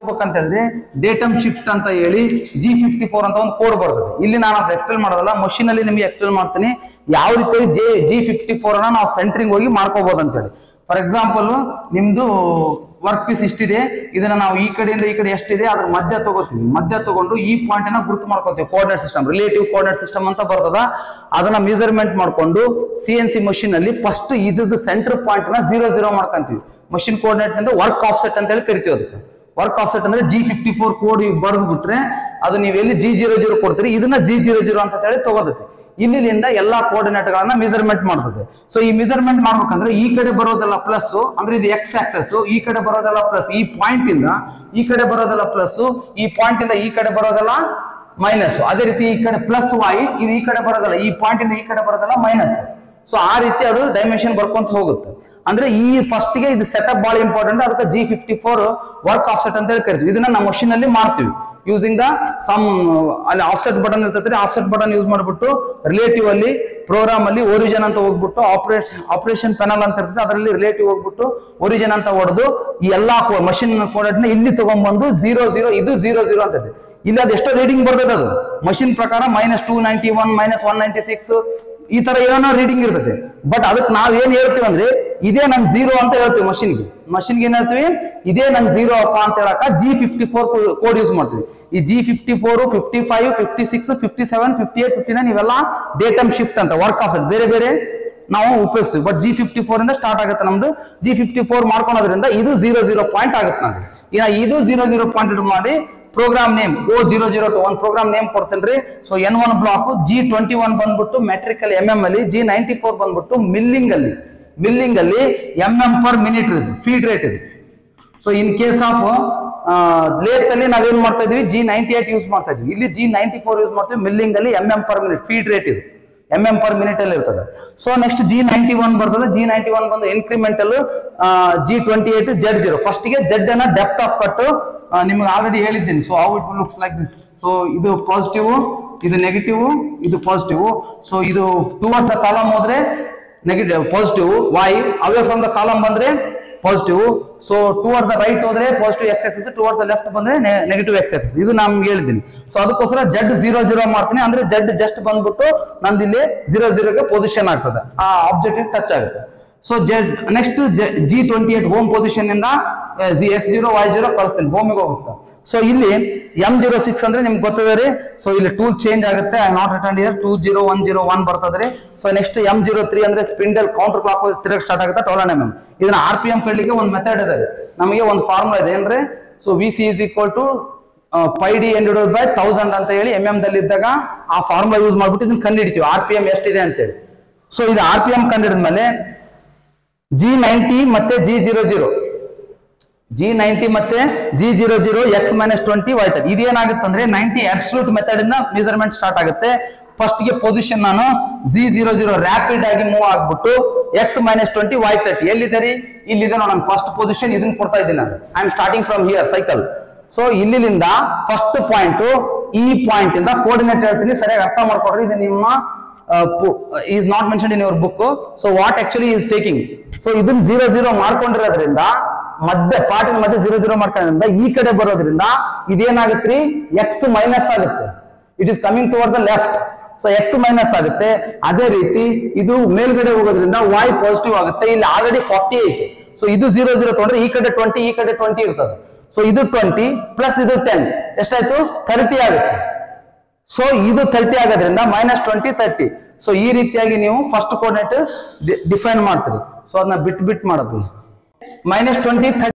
ಅಂತ ಹೇಳಿದ್ರೆ datum shift ಅಂತ ಹೇಳಿ ಜಿ ಫಿಫ್ಟಿ ಫೋರ್ ಅಂತ ಒಂದು ಕೋಡ್ ಬರ್ತದೆ ಇಲ್ಲಿ ನಾನು ಅದು ಎಕ್ಸ್ಪ್ಲೇನ್ ಮಾಡೋದಲ್ಲ ಮಷೀನ್ ಅಲ್ಲಿ ನಿಮಗೆ ಎಕ್ಸ್ಪ್ಲೇನ್ ಮಾಡ್ತೀನಿ ಯಾವ ರೀತಿ ಜೆ ಜಿ ಫಿಫ್ಟಿ ಫೋರ್ ಅನ್ನ ನಾವು ಸೆಂಟ್ರಿಂಗ್ ಹೋಗಿ ಮಾಡ್ಕೋಬಹುದು ಅಂತ ಹೇಳಿ ಫಾರ್ ಎಕ್ಸಾಂಪಲ್ ನಿಮ್ದು ವರ್ಕ್ ಪೀಸ್ ಇಷ್ಟಿದೆ ಇದನ್ನ ನಾವು ಈ ಕಡೆಯಿಂದ ಈ ಕಡೆ ಎಷ್ಟಿದೆ ಅದ್ರ ಮಧ್ಯ ತಗೋತೀವಿ ಮಧ್ಯ ತಗೊಂಡು ಈ ಪಾಯಿಂಟ್ ಅನ್ನ ಗುರುತು ಮಾಡ್ಕೊತೀವಿ coordinate system relative coordinate system ಅಂತ ಬರ್ತದ ಅದನ್ನ ಮೆಜರ್ಮೆಂಟ್ ಮಾಡ್ಕೊಂಡು ಸಿ ಎನ್ ಸಿ ಮಷೀನ್ ಅಲ್ಲಿ ಫಸ್ಟ್ ಇದ್ರದ್ದು ಸೆಂಟರ್ ಪಾಯಿಂಟ್ ನ ಜೀರೋ ಜೀರೋ ಮಾಡ್ಕೊಂತೀವಿ ಮಷಿನ್ ಕೋಆರ್ಡಿನೇಟ್ ಅಂದ್ರೆ ವರ್ಕ್ ಆಫ್ಸೆಟ್ ಅಂತ ಹೇಳಿ ಕರಿತೀವಿ ಅದಕ್ಕೆ ವರ್ಕ್ ಆಫ್ಸೆಟ್ ಅಂದ್ರೆ ಜಿ ಫಿಫ್ಟಿ ಫೋರ್ ಕೋಡ್ ಬರೆದು ಬಿಟ್ರೆ ಅದು ನೀವು ಎಲ್ಲಿ ಜಿ ಜೀರೋ ಜೀರೋ ಕೊಡ್ತೀರಿ ಇದನ್ನ ಜಿ ಜೀರೋ ಜೀರೋ ಅಂತ ಹೇಳಿ ತಗೋದೈತೆ ಇಲ್ಲಿಂದ ಎಲ್ಲಾ ಕೋಆರ್ಡಿನೇಟ್ ಗಳನ್ನ ಮೆಜರ್ಮೆಂಟ್ ಮಾಡ್ತದೆ ಸೊ ಈ ಮೆಜರ್ಮೆಂಟ್ ಮಾಡ್ಬೇಕಂದ್ರೆ ಈ ಕಡೆ ಬರೋದೆಲ್ಲ ಪ್ಲಸ್ ಅಂದ್ರೆ ಇದು ಎಕ್ಸ್ ಆಕ್ಸಸ್ ಈ ಕಡೆ ಬರೋದೆಲ್ಲ ಪ್ಲಸ್ ಈ ಪಾಯಿಂಟ್ ಇಂದ ಈ ಕಡೆ ಬರೋದೆಲ್ಲ ಪ್ಲಸ್ ಈ ಪಾಯಿಂಟ್ ಇಂದ ಈ ಕಡೆ ಬರೋದೆಲ್ಲ ಮೈನಸ್ ಅದೇ ರೀತಿ ಈ ಕಡೆ ಪ್ಲಸ್ ವೈ ಇದು ಈ ಕಡೆ ಬರೋದಲ್ಲ ಈ ಪಾಯಿಂಟ್ ಇಂದ ಈ ಕಡೆ ಬರೋದಲ್ಲ ಮೈನಸ್ ಸೊ ಆ ರೀತಿ ಅದು ಡೈಮೆನ್ಷನ್ ಬರ್ಕೊಂತ ಹೋಗುತ್ತೆ ಅಂದ್ರೆ ಈ ಫಸ್ಟ್ ಗೆ ಇದು ಸೆಟಪ್ ಬಹಳ ಇಂಪಾರ್ಟೆಂಟ್ ಅದಕ್ಕೆ G fifty four work offset ಅಂತ ಹೇಳಿ ಕರಿತೀವಿ ಇದನ್ನ ನಾವು ಮಷೀನ್ ಅಲ್ಲಿ ಮಾಡ್ತೀವಿ ಯೂಸಿಂಗ್ ದ ಸಮ್ ಅಲ್ಲಿ ಆಫ್ಸೆಟ್ ಬಟನ್ ಇರ್ತೈತೆ ಆಫ್ಸೆಟ್ ಬಟನ್ ಯೂಸ್ ಮಾಡ್ಬಿಟ್ಟು ರಿಲೇಟಿವ್ ಅಲ್ಲಿ ಪ್ರೋಗ್ರಾಮ್ ಅಲ್ಲಿ ಒರಿಜಿನ್ ಅಂತ ಹೋಗ್ಬಿಟ್ಟು ಆಪರೇಷನ್ ಆಪರೇಷನ್ ಪೆನಲ್ ಅಂತ ಇರ್ತದೆ ಅದರಲ್ಲಿ ರಿಲೇಟಿವ್ ಹೋಗ್ಬಿಟ್ಟು ಒರಿಜಿನ್ ಅಂತ ಹೊಡೆದು ಈ ಎಲ್ಲಾ ಮಷಿನ್ ಕೋಡಟ್ನ ಇಲ್ಲಿ ತಗೊಂಡ್ಬಂದು ಜೀರೋ ಜೀರೋ ಇದು ಜೀರೋ ಜೀರೋ ಅಂತ ಇದೆ ಇಲ್ಲಿ ಅದು ಎಷ್ಟೋ ರೀಡಿಂಗ್ ಬರ್ತದೆ ಅದು ಮಷಿನ್ ಪ್ರಕಾರ minus two ninety one minus one ninety six ಈ ತರ ಏನೋ ರೀಡಿಂಗ್ ಇರ್ತದೆ ಬಟ್ ಅದಕ್ಕೆ ನಾವ್ ಏನ್ ಹೇಳ್ತೀವಿ ಅಂದ್ರೆ ಇದೇ ನನ್ ಜೀರೋ ಅಂತ ಹೇಳ್ತೀವಿ ಮಷಿನ್ಗೆ ಮಷಿನ್ಗೆ ಏನ್ ಹೇಳ್ತೀವಿ ಇದೇ ನನ್ ಜೀರೋ ಅಪ್ಪ ಅಂತ ಹೇಳಕ G fifty four code use ಮಾಡ್ತೀವಿ ಈ G fifty four fifty five fifty six fifty seven fifty eight fifty nine ಇವೆಲ್ಲ ಡೇಟಮ್ ಶಿಫ್ಟ್ ಅಂತ ವರ್ಕ್ ಆಫ್ ಬೇರೆ ಬೇರೆ ನಾವು ಉಪಯೋಗಿಸ್ತೀವಿ ಬಟ್ ಜಿ ಫಿಫ್ಟಿ ಫೋರ್ ಇಂದ ಸ್ಟಾರ್ಟ್ ಆಗುತ್ತೆ ನಮ್ದು ಜಿ ಫಿಫ್ಟಿ ಫೋರ್ ಮಾಡ್ಕೊಳೋದ್ರಿಂದ ಇದು ಜೀರೋ ಜೀರೋ ಪಾಯಿಂಟ್ ಆಗುತ್ತೆ ನಮ್ಗೆ ಇನ್ನ ಇದು ಜೀರೋ ಜೀರೋ ಪಾಯಿಂಟ್ ಇಟ್ ಮಾಡಿ program name O zero zero two ಒಂದು ಪ್ರೋಗ್ರಾಮ್ ನೇಮ್ ಕೊಡ್ತೇನ್ರಿ so N one block G twenty one ಬಂದ್ಬಿಟ್ಟು ಮೆಟ್ರಿಕಲ್ ಎಂ ಎಂ ಅಲ್ಲಿ ಜಿ ನೈಂಟಿ ಫೋರ್ ಬಂದ್ಬಿಟ್ಟು ಮಿಲ್ಲಿಂಗ್ ಅಲ್ಲಿ ಮಿಲ್ಲಿಂಗ್ ಅಲ್ಲಿ ಎಂ ಎಂ ಪರ್ ಮಿನಿಟ್ ಇದು feed rate ಇದು so in case of lathe ಅಲ್ಲಿ ನಾವೇನ್ ಮಾಡ್ತಾ ಇದೀವಿ ಜಿ ನೈಂಟಿ ಏಟ್ ಯೂಸ್ ಮಾಡ್ತಾ ಇದೀವಿ ಇಲ್ಲಿ ಜಿ ನೈಂಟಿ ಫೋರ್ ಯೂಸ್ ಮಾಡ್ತೀವಿ ಮಿಲ್ಲಿಂಗ್ ಅಲ್ಲಿ M M per minute feed rate ಇದು ಎಂ ಎಂ ಪರ್ ಮಿನಿಟ್ ಅಲ್ಲಿ ಇರ್ತದೆ so next G ninety one ಬರ್ತದೆ ಜಿ ನೈಂಟಿ ಒನ್ ಬಂದು incremental G twenty eight Z zero first ಗೆ ಜೆಡ್ ಅನ್ನ depth of cut ನಿಮ್ಗೆ ಆಲ್ರೆಡಿ ಹೇಳಿದ್ದೀನಿ so how it looks like this so ಇದು positive ಇದು ನೆಗೆಟಿವ್ ಇದು ಪಾಸಿಟಿವ್ ಸೊ ಇದು ಟುವರ್ಡ್ಸ್ ದ ಕಾಲಮ್ ಹೋದ್ರೆ negative positive Y away from the column ಬಂದ್ರೆ positive so toward the right ಹೋದ್ರೆ positive X axis toward the left ಬಂದ್ರೆ negative X axis ಇದು ನಾನು ಹೇಳಿದ್ದೀನಿ ಸೊ ಅದಕ್ಕೋಸ್ಕರ ಜಡ್ ಜೀರೋ ಜೀರೋ ಮಾಡ್ತೀನಿ ಅಂದ್ರೆ ಜಡ್ ಜಸ್ಟ್ ಬಂದ್ಬಿಟ್ಟು ನಂದು ಇಲ್ಲಿ ಜೀರೋ ಜೀರೋಗೆ ಪೊಸಿಷನ್ ಆಗ್ತದೆ ಆ ಆಬ್ಜೆಕ್ಟ್ ಟಚ್ ಆಗುತ್ತೆ so Z next G twenty eight home position ಇಂದ G X zero Y zero ಕಳಿಸ್ತೀನಿ ಹೋಮಿಗೆ ಹೋಗುತ್ತೆ ಸೊ ಇಲ್ಲಿ ಎಂ ಜೀರೋ ಸಿಕ್ಸ್ ಅಂದ್ರೆ ನಿಮ್ಗೆ ಗೊತ್ತದೆ ರೀ ಸೊ ಇಲ್ಲಿ ಟೂಲ್ ಚೇಂಜ್ ಆಗುತ್ತೆ I not return here two zero one zero one ಬರ್ತದೆ ರೀ so next M zero three ಅಂದ್ರೆ ಸ್ಪಿಂಡಲ್ ಕೌಂಟರ್ ಕ್ಲಾಕ್ ತಿರುಗಿ ಸ್ಟಾರ್ಟ್ ಆಗುತ್ತೆ ಟೋಲನ್ ಎಂ ಎಂ ಇದನ್ನ ಆರ್ ಪಿ ಎಂ ಕಡ್ಲಿಕ್ಕೆ ಒಂದು ಮೆಥಡ್ ಇದೆ ರೀ. ನಮಗೆ ಒಂದು ಫಾರ್ಮುಲಾ ಇದೆ ಏನ್ರಿ so V C is equal to pi D ಎಂಡಿಡ್ ಬೈ ತೌಸಂಡ್ ಅಂತ ಹೇಳಿ ಎಂ ಎಂ ದಲ್ಲಿ ಇದ್ದಾಗ ಆ ಫಾರ್ಮುಲಾ ಯೂಸ್ ಮಾಡ್ಬಿಟ್ಟು ಇದನ್ನ ಕಂಡಿಡ್ತೀವಿ ಆರ್ ಪಿ ಎಂ ಎಷ್ಟಿದೆ ಅಂತೇಳಿ ಸೊ ಇದು ಆರ್ ಪಿ ಎಂ ಕಂಡಿಡಿದ್ಮೇಲೆ ಜಿ ನೈಂಟಿ ಮತ್ತೆ G zero zero G ninety ಮತ್ತೆ G zero zero X minus twenty Y thirty ಇದೇನಾಗುತ್ತೆ ಅಂದ್ರೆ ನೈಂಟಿ ಅಬ್ಸಲ್ಯೂಟ್ ಮೆಥಡ್ ಇಂದ ಮೆಜರ್ಮೆಂಟ್ ಸ್ಟಾರ್ಟ್ ಆಗುತ್ತೆ ಫಸ್ಟ್ ಗೆ ಪೊಸಿಷನ್ ನಾನು ಜಿ ಜೀರೋ ಜೀರೋ ರ್ಯಾಪಿಡ್ ಆಗಿ ಮೂವ್ ಆಗ್ಬಿಟ್ಟು X minus twenty Y thirty ಎಲ್ಲಿದೆ ರೀ ಇಲ್ಲಿದೆ ನೋಡಿ ನಾನು ಫಸ್ಟ್ ಪೊಸಿಷನ್ ಇದನ್ನ ಕೊಡ್ತಾ ಇದ್ದೀನಿ ನಾನು I am starting from here cycle so ಇಲ್ಲಿಂದ ಫಸ್ಟ್ ಪಾಯಿಂಟ್ ಈ ಪಾಯಿಂಟ್ ಇಂದ ಕೋರ್ಡಿನೇಟ್ ಹೇಳ್ತೀನಿ ಸರಿಯಾಗಿ ಅರ್ಥ ಮಾಡ್ಕೊಡ್ರಿ ಇದು ನಿಮ್ಮ is not mention in your book so what actually is taking so ಇದನ್ನ ಜೀರೋ ಜೀರೋ ಮಾಡ್ಕೊಂಡಿರೋದ್ರಿಂದ ಮಧ್ಯ ಪಾರ್ಟಿನ ಮಧ್ಯೆ ಜೀರೋ ಜೀರೋ ಮಾಡ್ಕೊಳ್ಳೋದ್ರಿಂದ ಈ ಕಡೆ ಬರೋದ್ರಿಂದ ಇದೇನಾಗುತ್ತೆ ರೀ ಎಕ್ಸ್ ಮೈನಸ್ ಆಗುತ್ತೆ it is coming toward the left so X minus ಆಗುತ್ತೆ ಅದೇ ರೀತಿ ಇದು ಮೇಲ್ಗಡೆ ಹೋಗೋದ್ರಿಂದ ವೈ ಪಾಸಿಟಿವ್ ಆಗುತ್ತೆ ಇಲ್ಲಿ ಆಲ್ರೆಡಿ ಫಾರ್ಟಿ ಐತೆ ಸೊ ಇದು ಜೀರೋ ಜೀರೋ ತಗೊಂಡ್ರೆ ಈ ಕಡೆ ಟ್ವೆಂಟಿ ಈ ಕಡೆ ಟ್ವೆಂಟಿ ಇರ್ತದೆ ಸೊ ಇದು ಟ್ವೆಂಟಿ ಪ್ಲಸ್ ಇದು ಟೆನ್ ಎಷ್ಟಾಯ್ತು ಥರ್ಟಿ ಆಗುತ್ತೆ ಸೊ ಇದು ತರ್ಟಿ ಆಗೋದ್ರಿಂದ ಮೈನಸ್ ಟ್ವೆಂಟಿ ತರ್ಟಿ ಸೊ ಈ ರೀತಿಯಾಗಿ ನೀವು ಫಸ್ಟ್ ಕೋರ್ಡಿನೇಟ್ ಡಿಫೈನ್ ಮಾಡ್ತೀರಿ ಸೊ ಅದನ್ನ ಬಿಟ್ ಬಿಟ್ ಮಾಡೋದು ಮೈನಸ್ ಟ್ವೆಂಟಿ